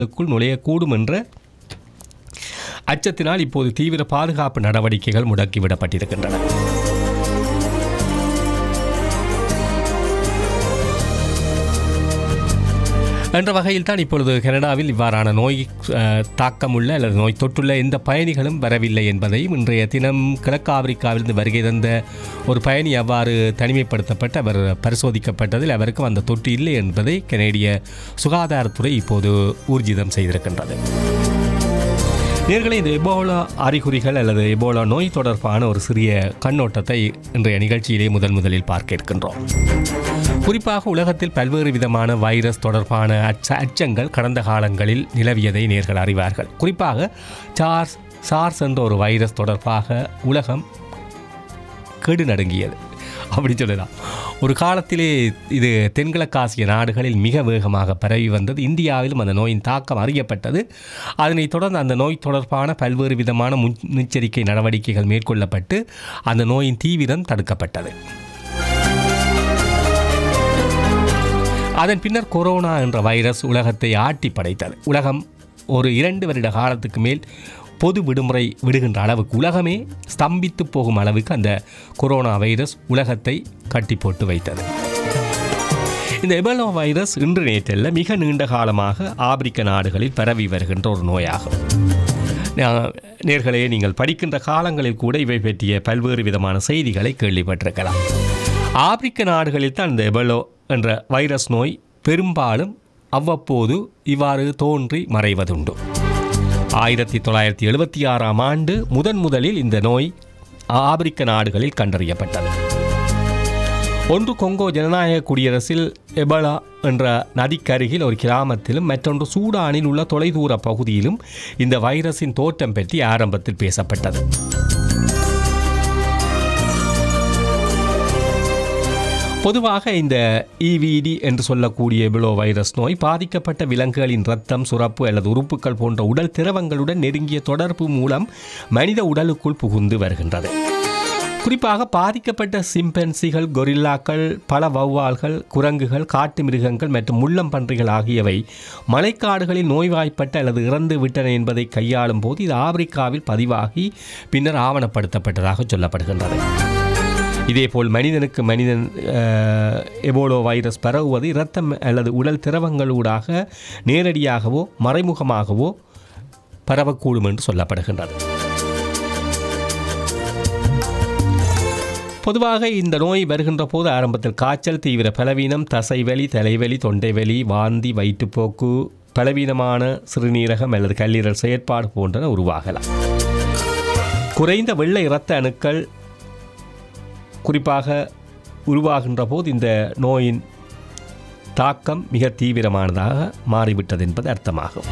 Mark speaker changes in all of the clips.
Speaker 1: க்குள் நுழையக்கூடும் என்ற அச்சத்தினால் இப்போது தீவிர பாதுகாப்பு நடவடிக்கைகள் முடக்கிவிடப்பட்டிருக்கின்றன என்ற வகையில் தான் இப்பொழுது கனடாவில் இவ்வாறான நோய் அஹ், தாக்கமுள்ள அல்லது நோய் தொற்றுள்ள எந்த பயணிகளும் வரவில்லை என்பதையும் இன்றைய தினம் கிழக்கு ஆப்பிரிக்காவிலிருந்து வருகை தந்த ஒரு பயணி அவ்வாறு தனிமைப்படுத்தப்பட்டு அவர் பரிசோதிக்கப்பட்டதில் அவருக்கும் அந்த தொற்று இல்லை என்பதை கனேடிய சுகாதாரத்துறை இப்போது ஊர்ஜிதம் செய்திருக்கின்றது நேர்களை இந்த எபோலா அறிகுறிகள் அல்லது எபோலா நோய் தொடர்பான ஒரு சிறிய கண்ணோட்டத்தை இன்றைய நிகழ்ச்சியிலே முதல் முதலில் பார்க்க இருக்கின்றோம் குறிப்பாக உலகத்தில் பல்வேறு விதமான வைரஸ் தொடர்பான அச்ச அச்சங்கள் கடந்த காலங்களில் நிலவியதை நேர்கள் அறிவார்கள் குறிப்பாக சார்ஸ் சார்ஸ் என்ற ஒரு வைரஸ் தொடர்பாக உலகம் கெடு நடுங்கியது அப்படி சொல்லலாம் ஒரு காலத்திலே இது தென்கிழக்காசிய நாடுகளில் மிக வேகமாக பரவி வந்தது இந்தியாவிலும் அந்த நோயின் தாக்கம் அறியப்பட்டது அதனைத் தொடர்ந்து அந்த நோய் தொடர்பான பல்வேறு விதமான முன்னெச்சரிக்கை நடவடிக்கைகள் மேற்கொள்ளப்பட்டு அந்த நோயின் தீவிரம் தடுக்கப்பட்டது அதன் பின்னர் கொரோனா என்ற வைரஸ் உலகத்தை ஆட்டி படைத்தது உலகம் ஒரு இரண்டு வருட காலத்துக்கு மேல் பொது விடுமுறை விடுகின்ற அளவுக்கு உலகமே ஸ்தம்பித்து போகும் அளவுக்கு அந்த கொரோனா வைரஸ் உலகத்தை கட்டி போட்டு வைத்தது இந்த எபோலா வைரஸ் இன்று நேற்றல்ல மிக நீண்ட காலமாக ஆப்பிரிக்க நாடுகளில் பரவி வருகின்ற ஒரு நோயாகும் நா- நேர்களே நீங்கள் படிக்கின்ற காலங்களில் கூட இவை பற்றிய பல்வேறு விதமான செய்திகளை கேள்விப்பட்டிருக்கலாம் ஆப்பிரிக்க நாடுகளில் தான் இந்த எபோலோ என்ற வைரஸ் நோய் பெரும்பாலும் அவ்வப்போது இவ்வாறு தோன்றி மறைவதுண்டு ஆயிரத்தி தொள்ளாயிரத்தி எழுபத்தி ஆறாம் ஆண்டு முதன் முதலில் இந்த நோய் ஆப்பிரிக்க நாடுகளில் கண்டறியப்பட்டது ஒன்று கொங்கோ ஜனநாயக குடியரசில் எபலா என்ற நதிக்கருகில் ஒரு கிராமத்திலும் மற்றொன்று சூடானில் உள்ள தொலைதூர பகுதியிலும் இந்த வைரஸின் தோற்றம் பற்றி ஆரம்பத்தில் பேசப்பட்டது பொதுவாக இந்த இவிடி என்று சொல்லக்கூடிய எபிலோ வைரஸ் நோய் பாதிக்கப்பட்ட விலங்குகளின் இரத்தம் சுரப்பு அல்லது உறுப்புகள் போன்ற உடல் திரவங்களுடன் நெருங்கிய தொடர்பு மூலம் மனித உடலுக்குள் புகுந்து வருகின்றது குறிப்பாக பாதிக்கப்பட்ட சிம்பன்சிகள் கொரில்லாக்கள் பல வௌவால்கள் குரங்குகள் காட்டு மிருகங்கள் மற்றும் முள்ளம்பன்றிகள் ஆகியவை மழைக்காடுகளில் நோய்வாய்ப்பட்ட அல்லது இறந்து விட்டன என்பதை கையாளும் போது இது ஆப்பிரிக்காவில் பதிவாகி பின்னர் ஆவணப்படுத்தப்பட்டதாக சொல்லப்படுகின்றது இதேபோல் மனிதனுக்கு மனிதன் அஹ், எபோலோ வைரஸ் பரவுவது இரத்தம் அல்லது உடல் திரவங்களூடாக நேரடியாகவோ மறைமுகமாகவோ பரவக்கூடும் என்று சொல்லப்படுகின்றது பொதுவாக இந்த நோய் வருகின்ற போது ஆரம்பத்தில் காய்ச்சல் தீவிர பலவீனம் தசைவலி தலைவலி தொண்டைவலி வாந்தி வயிற்றுப்போக்கு பலவீனமான சிறுநீரகம் அல்லது கல்லீரல் செயற்பாடு போன்றன உருவாகலாம் குறைந்த வெள்ளை இரத்த அணுக்கள் குறிப்பாக உருவாகின்ற போது இந்த நோயின் தாக்கம் மிக தீவிரமானதாக மாறிவிட்டது என்பது அர்த்தமாகும்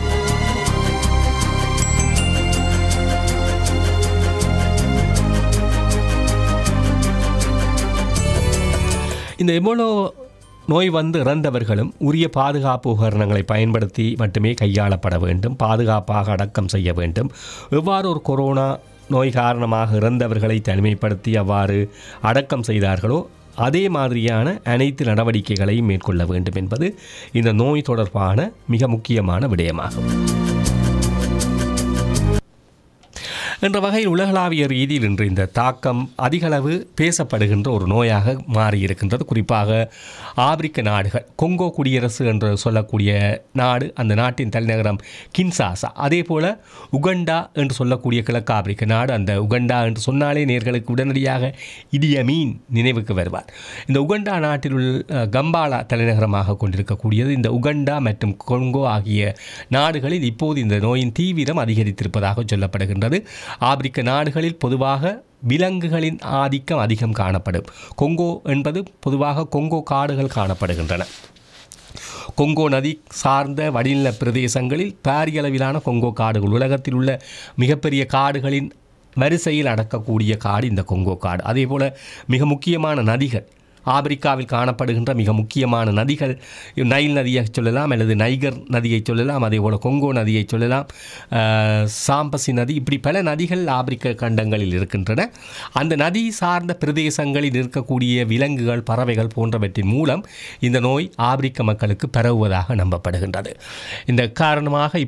Speaker 1: இந்த எபோலோ நோய் வந்து இறந்தவர்களும் உரிய பாதுகாப்பு உபகரணங்களை பயன்படுத்தி மட்டுமே கையாளப்பட வேண்டும் பாதுகாப்பாக அடக்கம் செய்ய வேண்டும் எவ்வாறு ஒரு கொரோனா நோய் காரணமாக இறந்தவர்களை தனிமைப்படுத்தி அவ்வாறு அடக்கம் செய்தார்களோ அதே மாதிரியான அனைத்து நடவடிக்கைகளையும் மேற்கொள்ள வேண்டும் என்பது இந்த நோய் தொடர்பான மிக முக்கியமான விடயமாகும் என்ற வகையில் உலகளாவிய ரீதியில் இன்று இந்த தாக்கம் அதிகளவு பேசப்படுகின்ற ஒரு நோயாக மாறியிருக்கின்றது குறிப்பாக ஆப்பிரிக்க நாடுகள் கொங்கோ குடியரசு என்று சொல்லக்கூடிய நாடு அந்த நாட்டின் தலைநகரம் கின்சாசா அதே போல உகண்டா என்று சொல்லக்கூடிய கிழக்கு ஆப்பிரிக்க நாடு அந்த உகண்டா என்று சொன்னாலே நேர்களுக்கு உடனடியாக இடியமீன் நினைவுக்கு வருவார் இந்த உகண்டா நாட்டில் உள்ள அஹ், கம்பாலா தலைநகரமாக கொண்டிருக்கக்கூடியது இந்த உகண்டா மற்றும் கொங்கோ ஆகிய நாடுகளில் இப்போது இந்த நோயின் தீவிரம் அதிகரித்திருப்பதாக சொல்லப்படுகின்றது ஆப்பிரிக்க நாடுகளில் பொதுவாக விலங்குகளின் ஆதிக்கம் அதிகம் காணப்படும் கொங்கோ என்பது பொதுவாக கொங்கோ காடுகள் காணப்படுகின்றன கொங்கோ நதி சார்ந்த வடிநில பிரதேசங்களில் பாரியளவிலான கொங்கோ காடுகள் உலகத்தில் உள்ள மிகப்பெரிய காடுகளின் வரிசையில் அடக்கக்கூடிய காடு இந்த கொங்கோ காடு அதே போல் மிக முக்கியமான நதிகள் ஆப்பிரிக்காவில் காணப்படுகின்ற மிக முக்கியமான நதிகள் நைல் நதியை சொல்லலாம் அல்லது நைகர் நதியை சொல்லலாம் அதே போல் கொங்கோ நதியை சொல்லலாம் அஹ், சாம்பசி நதி இப்படி பல நதிகள் ஆப்பிரிக்க கண்டங்களில் இருக்கின்றன அந்த நதி சார்ந்த பிரதேசங்களில் இருக்கக்கூடிய விலங்குகள் பறவைகள் போன்றவற்றின் மூலம் இந்த நோய் ஆப்பிரிக்க மக்களுக்கு பரவுவதாக நம்பப்படுகின்றது இந்த காரணமாக